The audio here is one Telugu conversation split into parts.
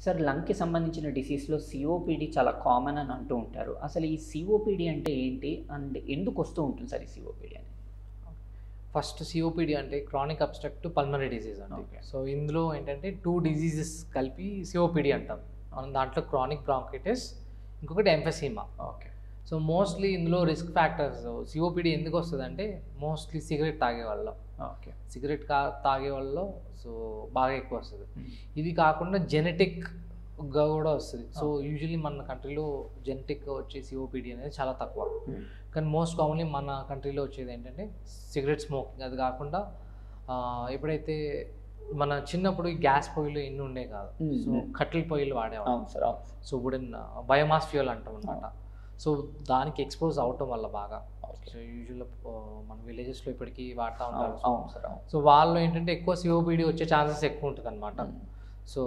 సార్ లంగ్కి సంబంధించిన డిసీజ్లో సిఓపిడి చాలా కామన్ అని అంటూ ఉంటారు అసలు ఈ సిఓపిడి అంటే ఏంటి అండ్ ఎందుకు వస్తూ ఉంటుంది సార్ ఈ సిఓపిడి అని ఫస్ట్ సిఓపిడి అంటే క్రానిక్ అబ్స్ట్రక్టివ్ పల్మనరీ డిసీజ్ అంటే Okay. సో ఇందులో ఏంటంటే టూ డిసీజెస్ కలిపి సిఓపిడి అంటాం మనం దాంట్లో క్రానిక్ బ్రాంకైటిస్ ఇంకొకటి ఎంఫెసీమా ఓకే సో మోస్ట్లీ ఇందులో రిస్క్ ఫ్యాక్టర్స్ సిఓపిడి ఎందుకు వస్తుంది అంటే మోస్ట్లీ సిగరెట్ తాగే వాళ్ళు ఓకే సిగరెట్ కా తాగే వాళ్ళు సో బాగా ఎక్కువ వస్తుంది ఇది కాకుండా జెనెటిక్ గా కూడా వస్తుంది సో యూజువల్లీ మన కంట్రీలో జెనెటిక్ వచ్చే సిఓపిడి అనేది చాలా తక్కువ కానీ మోస్ట్ కామన్లీ మన కంట్రీలో వచ్చేది ఏంటంటే సిగరెట్ స్మోకింగ్ అది కాకుండా ఆ, ఎప్పుడైతే మన చిన్నప్పుడు ఈ గ్యాస్ పొయ్యిలు ఎన్ని ఉండే కాదు Mm, సో mm. కట్టెల పొయ్యిలు వాడేవాళ్ళం అవును సార్ అవును సో వుడెన్ బయోమాస్ ఫ్యూయల్ అంటాం అనమాట సో దానికి ఎక్స్పోజ్ అవటం వల్ల బాగా ఓకే సో యూజువల్ మన విలేజెస్లో ఇప్పటికీ వాడుతూ అవును ఉంటారు అవును సార్ అవును సో వాళ్ళు ఏంటంటే ఎక్కువ సిఓపిడి వచ్చే ఛాన్సెస్ ఎక్కువ ఉంటుంది అనమాట Mm. సో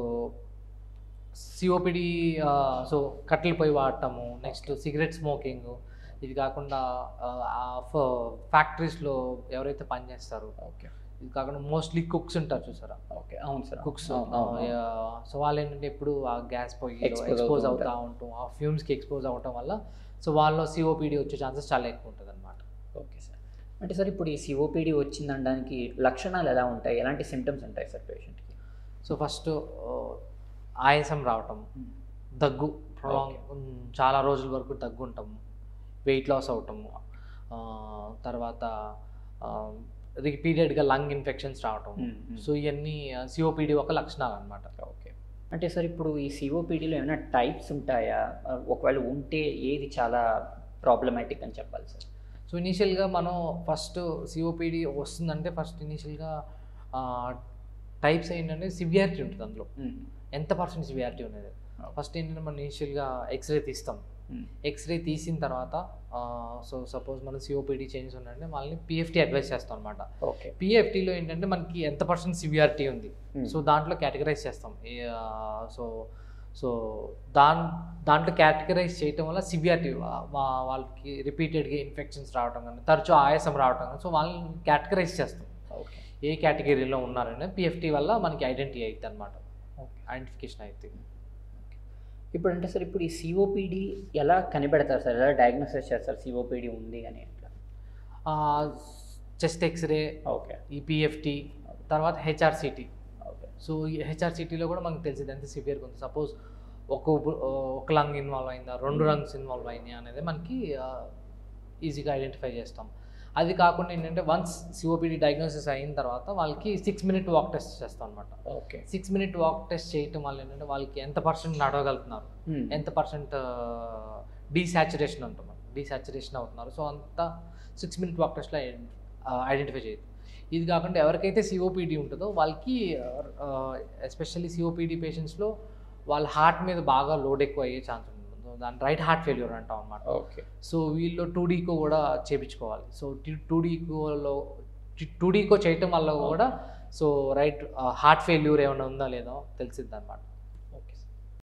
సిఓపిడి సో కట్టెలు పొయ్యి వాడటము నెక్స్ట్ సిగరెట్ స్మోకింగ్ ఇది కాకుండా ఫ్యాక్టరీస్లో ఎవరైతే పనిచేస్తారో ఓకే ఇది కాకుండా మోస్ట్లీ కుక్స్ ఉంటారు చూసారా ఓకే అవును సార్ కుక్స్ అవును, అవును, అవును. సో వాళ్ళు ఏంటంటే ఎప్పుడు ఆ గ్యాస్ పొయ్యి Expose ఎక్స్పోజ్ అవుతూ అవుతూ ఉంటాం ఆ ఫ్యూమ్స్కి ఎక్స్పోజ్ అవటం వల్ల సో వాళ్ళలో సిఓపిడి వచ్చే ఛాన్సెస్ చాలా ఎక్కువ ఉంటుంది అనమాట ఓకే సార్ అంటే సార్ ఇప్పుడు ఈ సిఓపిడి వచ్చిందనడానికి లక్షణాలు ఎలా ఉంటాయి ఎలాంటి సిమ్టమ్స్ ఉంటాయి సార్ పేషెంట్కి సో ఫస్ట్ ఆయాసం రావటం దగ్గు ప్రొలాంగ్ చాలా రోజుల వరకు దగ్గు ఉంటాము వెయిట్ లాస్ అవటము ఆ, తర్వాత రిపీటెడ్గా లంగ్ ఇన్ఫెక్షన్స్ రావటం సో ఇవన్నీ సిఓపిడి ఒక లక్షణాలు అనమాట ఓకే అంటే సార్ ఇప్పుడు ఈ సిఓపిడిలో ఏమైనా టైప్స్ ఉంటాయా ఆ, ఒకవేళ ఉంటే ఏది చాలా ప్రాబ్లమాటిక్ అని చెప్పాలి సార్ సో ఇనీషియల్గా మనం ఫస్ట్ సిఓపిడి వస్తుందంటే ఫస్ట్ ఇనీషియల్గా టైప్స్ ఏంటంటే సివియారిటీ ఉంటుంది అందులో ఎంత పర్సెంట్ సివియారిటీ ఉన్నది ఫస్ట్ ఏంటంటే మనం ఇనీషియల్గా ఎక్స్రే తీస్తాం ఎక్స్రే తీసిన తర్వాత సో సపోజ్ మనం సిఓపిడి చేంజెస్ ఉన్నాయంటే వాళ్ళని పిఎఫ్టీ అడ్వైస్ చేస్తాం అనమాట ఓకే పిఎఫ్టీలో ఏంటంటే మనకి ఎంత పర్సెంట్ సివియారిటీ ఉంది సో దాంట్లో కేటగరైజ్ చేస్తాం సో సో దాన్ దాంట్లో కేటగరైజ్ చేయటం వల్ల సివియారిటీ వాళ్ళకి రిపీటెడ్గా ఇన్ఫెక్షన్స్ రావటం కానీ తరచూ ఆయాసం రావటం కానీ సో వాళ్ళని కేటగరైజ్ చేస్తాం ఓకే ఏ కేటగిరీలో ఉన్నారని పిఎఫ్టీ వల్ల మనకి ఐడెంటిటీ అవుతుంది అనమాట ఓకే ఐడెంటిఫికేషన్ అవుతుంది ఇప్పుడు అంటే సార్ ఇప్పుడు ఈ సిఓపిడి ఎలా కనిపెడతారు సార్ ఎలా డయాగ్నోసిస్ చేస్తారు సిఓపిడి ఉంది అని అట్లా చెస్ట్ ఎక్స్రే ఓకే ఈ పిఎఫ్టీ తర్వాత హెచ్ఆర్సిటీ ఓకే సో ఈ హెచ్ఆర్సిటీలో కూడా మనకు తెలిసింది ఎంత సివియర్గా ఉంది సపోజ్ ఒక ఉపు- ఒక లంగ్ ఇన్వాల్వ్ అయిందా రెండు లంగ్స్ ఇన్వాల్వ్ అయినాయి అనేది మనకి ఈజీగా ఐడెంటిఫై చేస్తాం అది కాకుండా ఏంటంటే వన్స్ సిఓపిడి డయాగ్నోసిస్ అయిన తర్వాత వాళ్ళకి సిక్స్ మినిట్ వాక్ టెస్ట్ చేస్తాం అనమాట okay six minute walk test చేయటం వల్ల ఏంటంటే వాళ్ళకి ఎంత పర్సెంట్ నడవగలుగుతున్నారు ఎంత పర్సెంట్ డీసాచురేషన్ అంటున్నాం డీసాచురేషన్ అవుతున్నారు సో అంతా సిక్స్ మినిట్ వాక్ టెస్ట్లో ఐడెంటిఫై చేయదు ఇది కాకుండా ఎవరికైతే సిఓపిడి ఉంటుందో వాళ్ళకి ఎస్పెషల్లీ సిఓపిడి పేషెంట్స్లో వాళ్ళ హార్ట్ మీద బాగా లోడ్ ఎక్కువ అయ్యే ఛాన్స్ ఉంటుంది So, దాన్ని రైట్ హార్ట్ ఫెయిల్యూర్ అంటాం అనమాట ఓకే సో వీళ్ళు టూ డీకో కూడా చేపించుకోవాలి సో టూ డీకోలో టూ డీకో చేయటం వల్ల కూడా సో రైట్ హార్ట్ ఫెయిల్యూర్ ఏమైనా ఉందా లేదో తెలిసిద్ది అనమాట